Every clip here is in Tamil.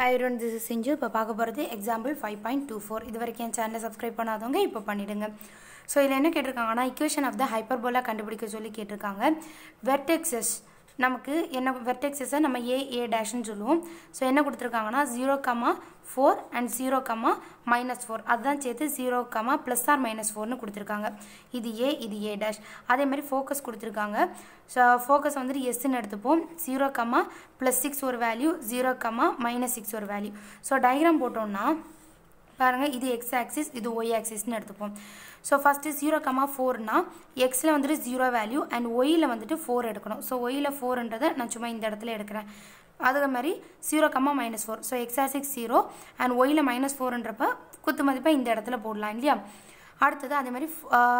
ஹாய் ஒன் திஸ் இஸ் செஞ்சு இப்போ பார்க்க போகிறது example five point two four இது வரைக்கும் என் சேனலை சப்ஸ்கிரைப் பண்ணாதவங்க இப்போ பண்ணிவிடுங்க ஸோ இதில் என்ன கேட்டிருக்காங்கன்னா இக்குவேஷன் ஆஃப் த ஹைப்பர்போலா கண்டுபிடிக்க சொல்லி கேட்டிருக்காங்க வெர்டெக்ஸஸ் நமக்கு என்ன வெர்டெக்ஸஸை நம்ம ஏ ஏ டேஷ்னு சொல்லுவோம் ஸோ என்ன கொடுத்துருக்காங்கன்னா zero comma four and zero comma minus four அதுதான் சேர்த்து zero comma plus or minus ஃபோர்னு கொடுத்துருக்காங்க இது ஏ இது ஏ டேஷ் அதே மாதிரி ஃபோக்கஸ் கொடுத்துருக்காங்க ஸோ ஃபோக்கஸ் வந்துட்டு எஸ்ன்னு எடுத்துப்போம் ஜீரோ கமா ப்ளஸ் சிக்ஸ் ஒரு value zero comma minus six ஒரு வேல்யூ ஸோ டயக்ராம் போட்டோம்னா பாருங்கள் இது எக்ஸ் ஆக்சிஸ் இது ஒய் ஆக்சிஸ்னு எடுத்துப்போம் ஸோ ஃபஸ்ட்டு ஜீரோ கமா ஃபோர்னா எக்ஸில் வந்துட்டு ஜீரோ வேல்யூ அண்ட் ஒயில் வந்துட்டு ஃபோர் எடுக்கணும் ஸோ ஒயில் ஃபோர்ன்றதை நான் சும்மா இந்த இடத்துல எடுக்கிறேன் அதே மாதிரி zero comma minus four so X axis zero and ஒயில் மைனஸ் ஃபோர்ன்றப்ப குத்து மதிப்பை இந்த இடத்துல போடலாம் இல்லையா அடுத்தது அதே மாதிரி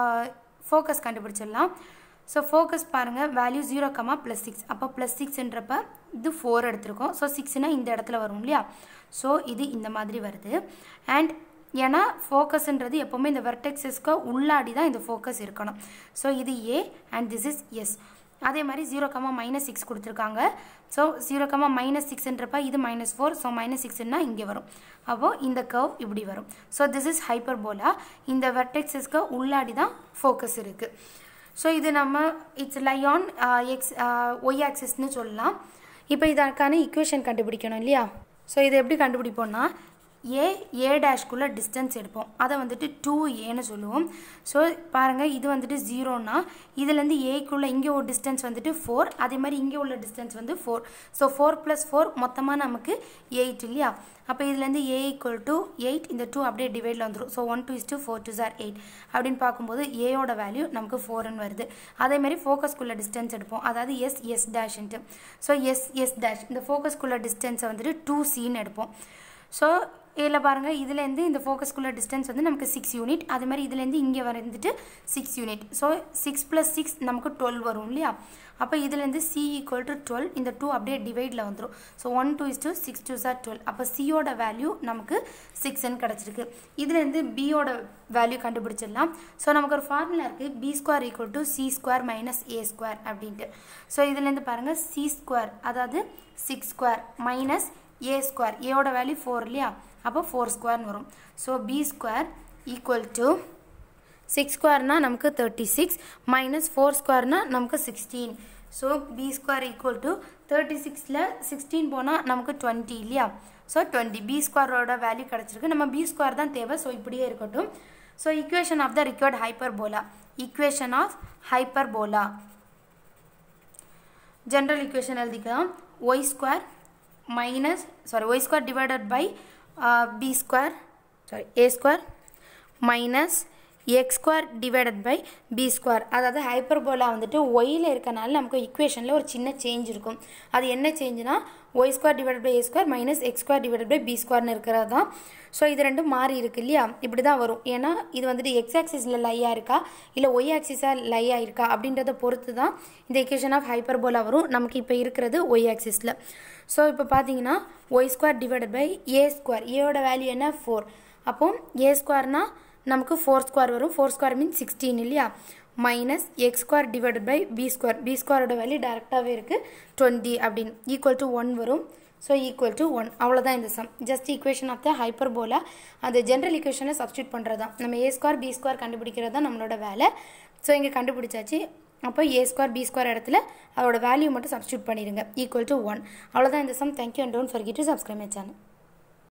ஃபோக்கஸ் கண்டுபிடிச்சிடலாம் ஸோ ஃபோக்கஸ் பாருங்கள் value zero comma plus six அப்போ ப்ளஸ் சிக்ஸ்ன்றப்ப இது ஃபோர் எடுத்திருக்கோம் ஸோ சிக்ஸ்னால் இந்த இடத்துல வரும் இல்லையா ஸோ இது இந்த மாதிரி வருது அண்ட் ஏன்னா ஃபோக்கஸ்ன்றது எப்போவுமே இந்த வெர்டெக்ஸஸ்க்கு உள்ளாடி தான் இந்த ஃபோக்கஸ் இருக்கணும் ஸோ இது A and this is S அதே மாதிரி ஜீரோ கமா மைனஸ் சிக்ஸ் கொடுத்துருக்காங்க ஸோ ஜீரோ கமா மைனஸ் சிக்ஸ்ன்றப்ப இது மைனஸ் ஃபோர் ஸோ மைனஸ் சிக்ஸ்னா இங்கே வரும் அப்போது இந்த கர்வ் இப்படி வரும் ஸோ திஸ் இஸ் ஹைப்பர்போலா இந்த வெர்டெக்ஸஸ்க்கு உள்ளாடி தான் ஃபோக்கஸ் இருக்குது ஸோ இது நம்ம it's lie on X Y ஆக்சிஸ்னு சொல்லலாம் இப்போ இதற்கான இக்குவேஷன் கண்டுபிடிக்கணும் இல்லையா ஸோ இதை எப்படி கண்டுபிடிப்போம்னா ஏ ஏ டேஷ்குள்ளே டிஸ்டன்ஸ் எடுப்போம் அதை வந்துட்டு டூ ஏன்னு சொல்லுவோம் ஸோ பாருங்கள் இது வந்துட்டு ஜீரோனா இதுலேருந்து ஏக்குள்ளே இங்கே ஒரு டிஸ்டன்ஸ் வந்துட்டு ஃபோர் அதே மாதிரி இங்கே உள்ள டிஸ்டன்ஸ் வந்து four so four plus four மொத்தமாக நமக்கு எயிட் இல்லையா அப்போ இதுலேருந்து ஏ ஈக்குவல் டு எயிட் இந்த டூ அப்படியே டிவைடில் வந்துடும் so one two is two four two sir eight அப்படின்னு பார்க்கும்போது ஏயோட வேல்யூ நமக்கு ஃபோர்னு வருது அதேமாதிரி ஃபோக்கஸ்குள்ள டிஸ்டன்ஸ் எடுப்போம் அதாவது எஸ் எஸ் டேஷ்ன்ட்டு ஸோ எஸ் எஸ் டேஷ் இந்த ஃபோக்கஸ்குள்ள டிஸ்டன்ஸை வந்துட்டு டூ சின்னு எடுப்போம் ஸோ இதில் பாருங்கள் இதுலேருந்து இந்த ஃபோக்கஸ்குள்ள டிஸ்டன்ஸ் வந்து நமக்கு சிக்ஸ் யூனிட் அது மாதிரி இதுலேருந்து இங்கே வந்துட்டு six unit so six plus six நமக்கு டுவெல் வரும் இல்லையா அப்போ இதுலேருந்து சி ஈக்குவல் டு டுவெல் இந்த டூ அப்படியே டிவைடில் வந்துடும் so one two is two six two sir twelve அப்போ சியோட வேல்யூ நமக்கு சிக்ஸ்ன்னு கிடச்சிருக்கு இதுலேருந்து பியோட வேல்யூ கண்டுபிடிச்சிடலாம் ஸோ நமக்கு ஒரு ஃபார்முலா இருக்குது B square equal to C square minus A square அப்படின்ட்டு ஸோ இதுலேருந்து பாருங்கள் சி ஸ்கொயர் அதாவது six square minus A square ஏவோட வேல்யூ ஃபோர் இல்லையா அப்போ ஃபோர் ஸ்கொயர்னு வரும் so B square equal to six ஸ்கொயர்னா நமக்கு தேர்ட்டி சிக்ஸ் மைனஸ் ஃபோர் ஸ்கொயர்னா நமக்கு sixteen so B square equal to thirty சிக்ஸில் சிக்ஸ்டீன் போனால் நமக்கு டுவெண்ட்டி இல்லையா ஸோ டுவெண்ட்டி பி ஸ்கொயரோட வேல்யூ கிடச்சிருக்கு நம்ம பி ஸ்கொயர் தான் தேவை ஸோ இப்படியே இருக்கட்டும் so equation of the required hyperbola equation of hyperbola general equation எழுதிக்கலாம் Y square minus sorry y square divided by uh, b square sorry a square minus X square divided by B square அதாவது ஹைப்பர்போலா வந்துட்டு ஒயில் இருக்கனால நமக்கு இக்குவேஷனில் ஒரு சின்ன சேஞ்ச் இருக்கும் அது என்ன சேஞ்சுனா Y square divide by A square minus X square divide by B ஸ்கொயர்னு இருக்கிறது தான் ஸோ இது ரெண்டும் மாறி இருக்கு இல்லையா இப்படி தான் வரும் ஏன்னா இது வந்துட்டு எக்ஸ் ஆக்சிஸில் லையாக இருக்கா இல்லை ஒய் ஆக்சிஸாக லையாக இருக்கா அப்படின்றத பொறுத்து தான் இந்த இக்குவேஷன் ஆஃப் ஹைப்பர்போலா வரும் நமக்கு இப்போ இருக்கிறது ஒய் ஆக்சிஸில் ஸோ இப்போ பார்த்தீங்கன்னா Y square divided by A square ஏவோட வேல்யூ என்ன ஃபோர் அப்போ ஏ ஸ்கொயர்னால் நமக்கு ஃபோர் ஸ்கொயர் வரும் ஃபோர் ஸ்கொயர் மீன் சிக்ஸ்டீன் இல்லையா minus X square divided by B square B ஸ்கொயரோட வேல்யூ டேரெக்டாகவே இருக்குது டுவெண்ட்டி அப்படின்னு ஈக்குவல் டு ஒன் வரும் ஸோ ஈக்குவல் டு ஒன் அவ்வளோதான் இந்த sum just equation of the hyperbola அந்த ஜென்ரல் ஈக்குவேஷனை சப்ஸ்டியூட் பண்ணுறது தான் நம்ம ஏ ஸ்கொயர் பி ஸ்கொயர் கண்டுபிடிக்கிறது தான் நம்மளோட வேலை ஸோ இங்கே கண்டுபிடிச்சாச்சு அப்போ ஏ ஸ்கொயர் பி ஸ்கொயர் இடத்துல அதோட வேல்யூ மட்டும் சப்ஸ்டியூட் பண்ணிடுங்க ஈக்குவல் டு ஒன் அவ்வளோதான் இந்த sum thank you and don't forget to subscribe my channel